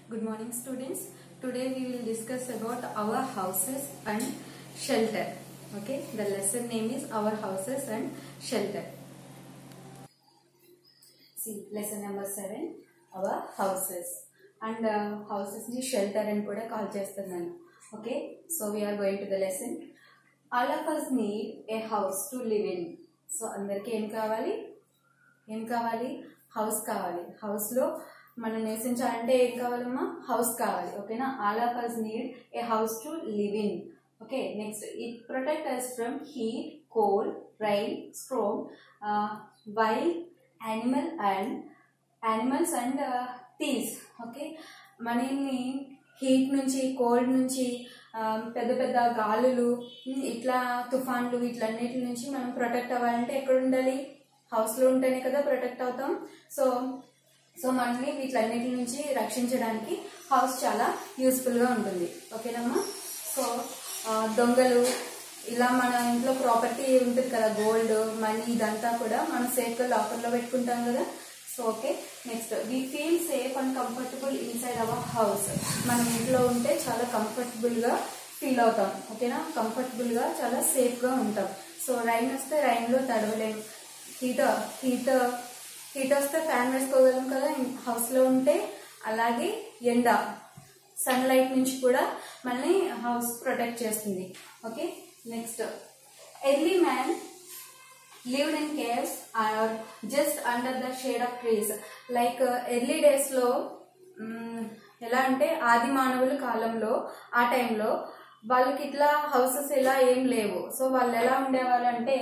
Good morning students. Today we will discuss about our houses and shelter. Okay, the lesson name is our houses and shelter. See, lesson number 7 our houses. And హౌసెస్ని shelter అని కూడా call చేస్తున్నాను okay so we're going to the lesson all of us need a house to live in so అందరికీ ఏం కావాలి ఏం కావాలి house కావాలి హౌస్లో మనం నివసించాలంటే ఏం కావాలమ్మా హౌస్ కావాలి ఓకేనా all of us need a house to live in okay next it protect us from heat cold rain storm wild animal and animals and thieves okay మనల్ని హీట్ నుంచి కోల్డ్ నుంచి ఆ, పెద్ద పెద్ద గాలులు ఉమ్, ఇట్లా తుఫాన్లు ఇట్లన్నిటి నుంచి మనం ప్రొటెక్ట్ అవ్వాలంటే ఎక్కడ ఉండాలి హౌస్లో ఉంటేనే కదా ప్రొటెక్ట్ అవుతాం సో సో మనల్ని వీటిలన్నిటి నుంచి రక్షించడానికి హౌస్ చాలా యూస్ఫుల్గా ఉంటుంది ఓకేనమ్మా సో ఆ, దొంగలు ఇలా మన ఇంట్లో ప్రాపర్టీ ఉంటుంది కదా గోల్డ్ మనీ ఇదంతా కూడా మనం సేఫ్గా లాకర్లో పెట్టుకుంటాం కదా so okay next we feel safe and comfortable inside our house మనం ఇంట్లో ఉంటే చాలా కంఫర్టబుల్గా ఫీల్ అవుతాం ఓకేనా కంఫర్టబుల్గా చాలా సేఫ్గా ఉంటాం సో రైన్ వస్తే రైన్లో తడవలేం హీట్ హీట్ హీట్ వస్తే ఫ్యాన్ వేసుకోగలం కదా హౌస్లో ఉంటే అలాగే ఎండ సన్లైట్ నుంచి కూడా మనల్ని హౌస్ ప్రొటెక్ట్ చేస్తుంది okay next early man lived in caves or just under the shade of trees like early డేస్లో ఎలా అంటే ఆది మానవుల కాలంలో ఆ టైంలో వాళ్ళకి ఇట్లా హౌసెస్ ఇలా ఏం లేవు సో వాళ్ళు ఎలా ఉండేవాళ్ళు అంటే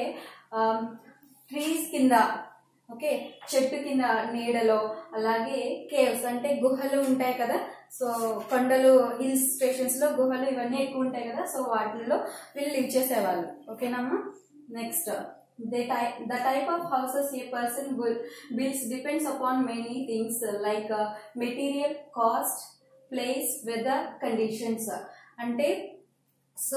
ట్రీస్ కింద ఓకే చెట్టు కింద నీడలో అలాగే కేవ్స్ అంటే గుహలు ఉంటాయి కదా సో కొండలు హిల్ స్టేషన్స్ లో గుహలు ఇవన్నీ ఎక్కువ ఉంటాయి కదా సో వాటిల్లో వీళ్ళు లివ్ చేసేవాళ్ళు ఓకేనమ్మా next they type the type of houses a person builds depends upon many things like material cost place weather conditions అంటే so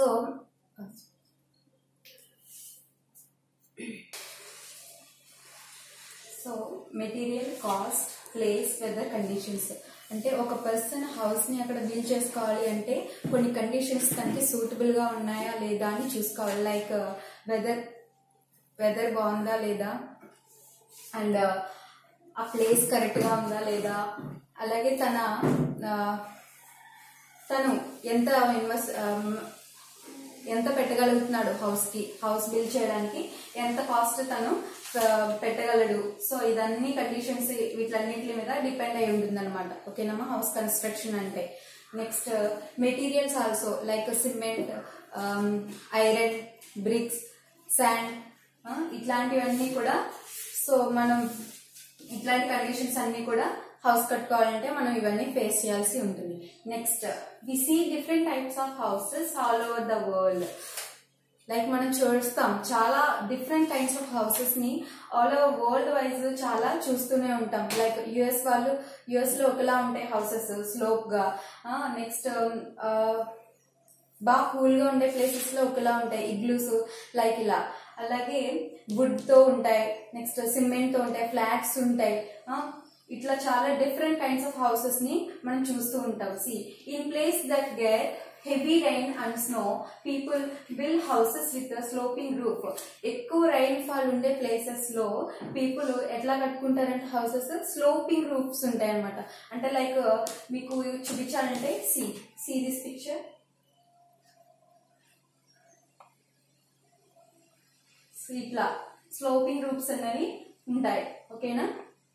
so material cost place weather conditions అంటే ఒక పర్సన్ హౌస్ని అక్కడ బిల్డ్ చేసుకోవాలి అంటే కొన్ని కండిషన్స్ తనకి సూటబుల్గా ఉన్నాయా లేదా అని చూసుకోవాలి లైక్ వెదర్ వెదర్ బాగుందా లేదా అండ్ ఆ ప్లేస్ కరెక్ట్గా ఉందా లేదా అలాగే తన ఆ, తను ఎంత ఇన్వెస్ట్ ఎంత పెట్టగలుగుతున్నాడు హౌస్కి హౌస్ బిల్డ్ చేయడానికి ఎంత కాస్ట్ తను ఆ, పెట్టగలడు సో ఇదన్నీ కండిషన్స్ వీటిలన్నింటి మీద డిపెండ్ అయి ఉంటుంది అనమాట ఓకేనమ్మా హౌస్ కన్స్ట్రక్షన్ అంటే next materials also like cement iron bricks sand ఇట్లాంటివన్నీ డిఫరెంట్ సో మనం ఇట్లాంటి కండిషన్స్ అన్ని కూడా హౌస్ కట్టుకోవాలంటే మనం ఇవన్నీ ఫేస్ చేయాల్సి ఉంటుంది next we see different types of houses all over the world like మనం చూస్తాం చాలా డిఫరెంట్ టైప్స్ ఆఫ్ హౌసెస్ ని ఆల్ ఓవర్ వరల్డ్ వైజ్ చాలా చూస్తూనే ఉంటాం లైక్ యుఎస్ వాళ్ళు యుఎస్ లో ఒకలా ఉంటాయి హౌసెస్ స్లోప్ గా నెక్స్ట్ బాగా కూల్ గా ఉండే ప్లేసెస్ లో ఒకలా ఉంటాయి ఇగ్లూస్ లైక్ ఇలా అలాగే వుడ్ తో ఉంటాయి నెక్స్ట్ సిమెంట్ తో ఉంటాయి ఫ్లాట్స్ ఉంటాయి ఆ, ఇట్లా చాలా డిఫరెంట్ కైండ్స్ ఆఫ్ హౌసెస్ ని మనం చూస్తూ ఉంటాం see in place that get heavy rain and snow people build houses with sloping roof ఎక్కువ రైన్ ఫాల్ ఉండే ప్లేసెస్ లో పీపుల్ ఎట్లా కట్టుకుంటారంటే హౌసెస్ స్లోపింగ్ రూఫ్స్ ఉంటాయి అనమాట అంటే లైక్ మీకు చూపించాలంటే see see this picture so ఇట్లా స్లోపింగ్ రూప్స్ అనేవి ఉంటాయి ఓకేనా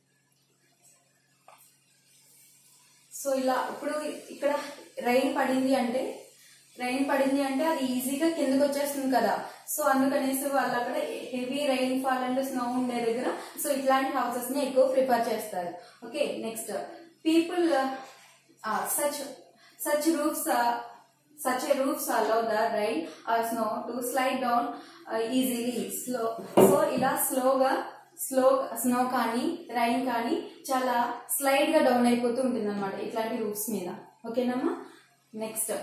సో ఇలా ఇప్పుడు ఇక్కడ రైన్ పడింది అంటే రైన్ పడింది అంటే అది ఈజీగా కిందకి వచ్చేస్తుంది కదా సో అందుకనేసి వాళ్ళు అక్కడ heavy rain fall and snow ఉండే దగ్గర సో ఇట్లాంటి హౌసెస్ ని ఎక్కువ ప్రిఫర్ చేస్తారు okay next people such such roofs such a roofs allow the rain or snow to slide down uh, easily slow so ఇలా స్లోగా స్లో స్నో కానీ rain కానీ చాలా స్లైడ్ గా డౌన్ అయిపోతూ ఉంటుంది అనమాట ఇట్లాంటి రూఫ్స్ మీద ఓకేనమ్మా next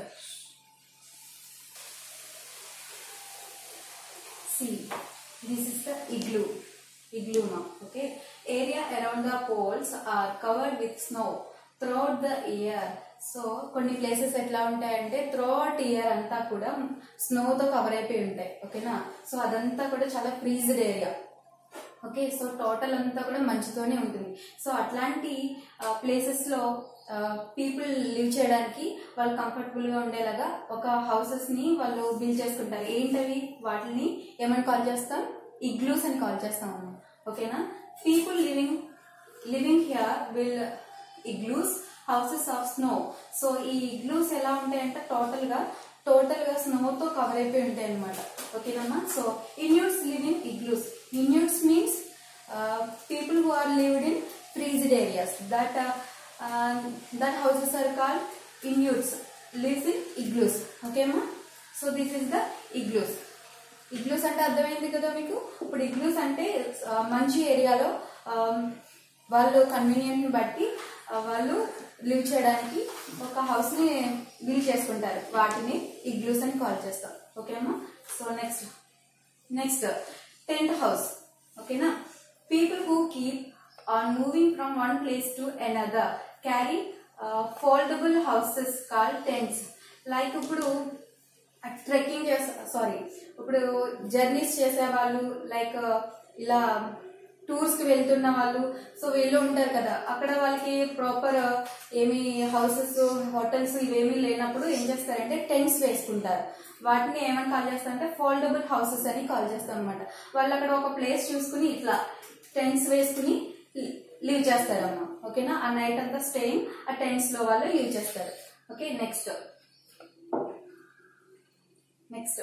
see this is the igloo igloo now okay area around the poles are covered with snow throughout the year so కొన్ని ప్లేసెస్ ఎట్లా ఉంటాయంటే త్రూఅవుట్ ఇయర్ అంతా కూడా స్నోతో కవర్ అయిపోయి ఉంటాయి ఓకేనా సో అదంతా కూడా చాలా freezed area okay so total అంతా కూడా మంచుతోనే ఉంటుంది సో అట్లాంటి ప్లేసెస్లో పీపుల్ లివ్ చేయడానికి వాళ్ళు కంఫర్టబుల్గా ఉండేలాగా ఒక హౌసెస్ని వాళ్ళు బిల్డ్ చేసుకుంటారు ఏంటవి వాటిని ఏమని కాల్ చేస్తాం ఇగ్లూస్ అని కాల్ చేస్తాం మనం ఓకేనా people living living here will igloos houses of snow so ఈ ఇగ్లూస్ ఎలా ఉంటాయంటే టోటల్ గా టోటల్ గా స్నోతో కవర్ అయిపోయి ఉంటాయి అనమాట ఓకేనమ్మా so Inuits live in igloos Inuits means people who are lived in freezed areas that that houses are call Inuits lives in igloos ఓకేమ్మా so this is the igloos igloos అంటే అర్థమైంది కదా మీకు ఇప్పుడు ఇగ్లూస్ అంటే ఆ, మంచి ఏరియాలో ఆ, వాళ్ళు కన్వీనియంట్ ని బట్టి ఆ, వాళ్ళు లివ్ చేయడానికి ఒక హౌస్ ని బిల్డ్ చేసుకుంటారు వాటిని ఇగ్లూస్ అని కాల్ చేస్తాం ఓకేనమ్మా so next next tent house ఓకేనా people who keep on moving from one place to another carry foldable houses call tents like ఇప్పుడు ట్రెక్కింగ్ చేసే సారీ ఇప్పుడు జర్నీస్ చేసే వాళ్ళు లైక్ ఇలా టూర్స్ కి వెళ్తున్న వాళ్ళు సో వీళ్ళు ఉంటారు కదా అక్కడ వాళ్ళకి ప్రాపర్ ఏమి హౌసెస్ హోటల్స్ ఇవేమీ లేనప్పుడు ఏం చేస్తారంటే టెంట్స్ వేసుకుంటారు వాటిని ఏమని కాల్ చేస్తారంటే ఫోల్డబుల్ హౌసెస్ అని కాల్ చేస్తాం అనమాట వాళ్ళు అక్కడ ఒక ప్లేస్ చూసుకుని ఇట్లా టెంట్స్ వేసుకుని లీవ్ చేస్తారమ్మా ఓకేనా ఆ నైట్ అంతా స్టేయింగ్ ఆ టెంట్స్ లో వాళ్ళు లీవ్ చేస్తారు okay next next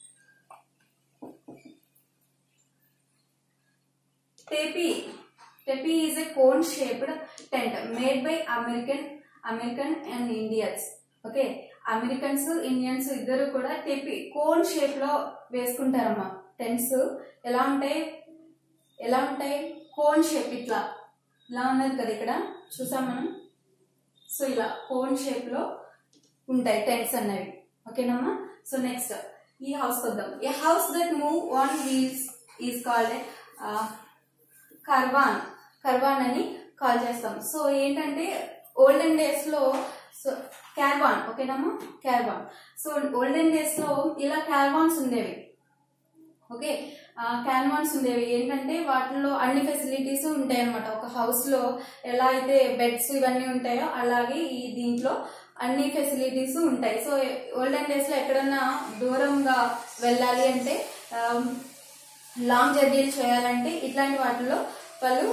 tepee tepee is a cone shaped tent made by American American and Indians okay Americans Indians ఇద్దరు కూడా టెపీ కోన్ షేప్ లో వేసుకుంటారమ్మా టెంట్స్ ఎలా ఉంటాయి ఎలా ఉంటాయి కోన్ షేప్ ఇట్లా ఇలా ఉన్నది కదా ఇక్కడ చూసాం మనం సో ఇలా కోన్ షేప్ లో ఉంటాయి టెంట్స్ అన్నవి ఓకేనమ్మా సో నెక్స్ట్ ఈ హౌస్ కొద్దాం a house that move on wheels is called caravan caravan అని కాల్ చేస్తాం సో ఏంటంటే ఓల్డెన్ డేస్ లో సో క్యార్వాన్ ఓకేనమ్మా క్యార్వాన్ సో ఓల్డెన్ డేస్ లో ఇలా క్యార్వాన్స్ ఉండేవి ఓకే క్యాన్వాన్స్ ఉండేవి ఏంటంటే వాటిలో అన్ని ఫెసిలిటీస్ ఉంటాయి అనమాట ఒక హౌస్ లో ఎలా అయితే బెడ్స్ ఇవన్నీ ఉంటాయో అలాగే ఈ దీంట్లో అన్ని ఫెసిలిటీస్ ఉంటాయి సో ఓల్డెన్ డేస్ లో ఎక్కడన్నా దూరంగా వెళ్ళాలి అంటే లాంగ్ జర్నీలు చేయాలంటే ఇట్లాంటి వాటిలో వాళ్ళు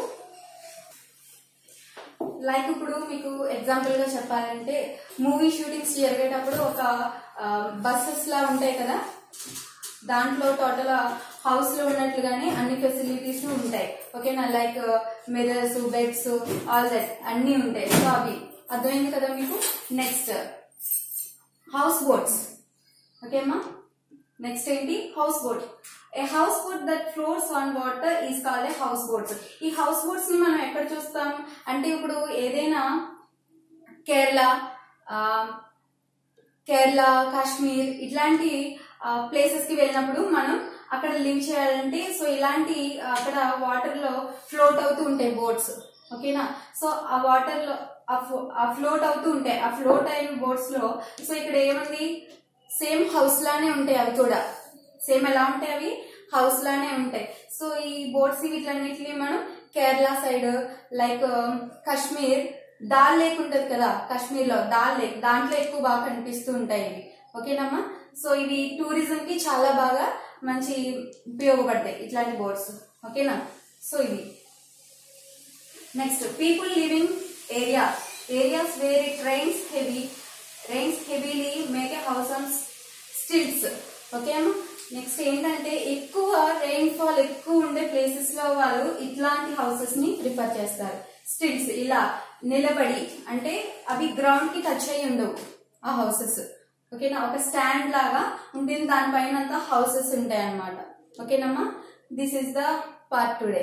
లైక్ ఇప్పుడు మీకు ఎగ్జాంపుల్ గా చెప్పాలంటే మూవీ షూటింగ్స్ జరిగేటప్పుడు ఒక బస్సెస్ లా ఉంటాయి కదా దాంట్లో టోటల్ హౌస్ లో ఉన్నట్లుగానే అన్ని ఫెసిలిటీస్ ఉంటాయి ఓకేనా like mirrors beds all that అన్ని ఉంటాయి సో అవి అర్థమైంది కదా మీకు నెక్స్ట్ హౌస్ బోట్స్ ఓకేమ్మా నెక్స్ట్ ఏంటి house boat a house boat that floors on water is called a house boats ఈ హౌస్ బోట్స్ ని మనం ఎక్కడ చూస్తాం అంటే ఇప్పుడు ఏదైనా కేరళ ఆ, కేరళ కాశ్మీర్ ఇట్లాంటి ప్లేసెస్ కి వెళ్ళినప్పుడు మనం అక్కడ లివ్ చేయాలంటే సో ఇలాంటి ఆ, అక్కడ వాటర్ లో ఫ్లోట్ అవుతూ ఉంటాయి బోట్స్ ఓకేనా సో ఆ వాటర్ లో ఆ ఫో- ఆ ఫ్లోట్ అవుతూ ఉంటాయి ఆ ఫ్లోట్ అయిన బోట్స్ లో సో ఇక్కడ ఏముంది సేమ్ హౌస్ లానే ఉంటాయి అవి కూడా సేమ్ ఎలా ఉంటాయి అవి హౌస్ లానే ఉంటాయి సో ఈ బోట్స్ వీటిలన్నిటిని మనం Kerala side like Kashmir Dal lake ఉంటది కదా కాశ్మీర్ లో దాల్ లేక్ దాంట్లో ఎక్కువ బాగా కనిపిస్తూ ఉంటాయి ఇవి ఓకేనమ్మా సో ఇవి టూరిజం కి చాలా బాగా మంచి ఉపయోగపడతాయి ఇట్లాంటి బోట్స్ ఓకేనా సో ఇవి next people living area areas where it rains heavy rains heavily make a house on stilts okay అమ్మా నెక్స్ట్ ఏంటంటే ఎక్కువ రెయిన్ ఫాల్ ఎక్కువ ఉండే ప్లేసెస్ లో వాళ్ళు ఇట్లాంటి హౌసెస్ ని ప్రిఫర్ చేస్తారు స్టిల్స్ ఇలా నిలబడి అంటే అవి గ్రౌండ్ కి టచ్ అయ్యి ఉండవు ఆ హౌసెస్ ఓకేనా ఒక స్టాండ్ లాగా ఉంటుంది దానిపైన అంతా హౌసెస్ ఉంటాయి అన్నమాట ఓకేనమ్మా this is the part today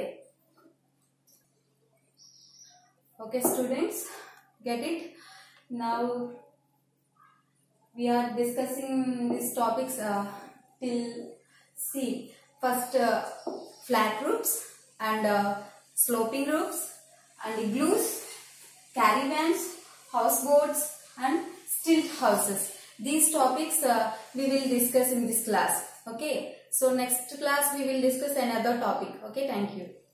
okay students get it now we are discussing these topics uh, till see first uh, flat roofs and uh, sloping roofs and igloos caravans houseboats and stilt houses. These topics uh, we will discuss in this class. Okay. So next class we will discuss another topic. Okay. Thank you.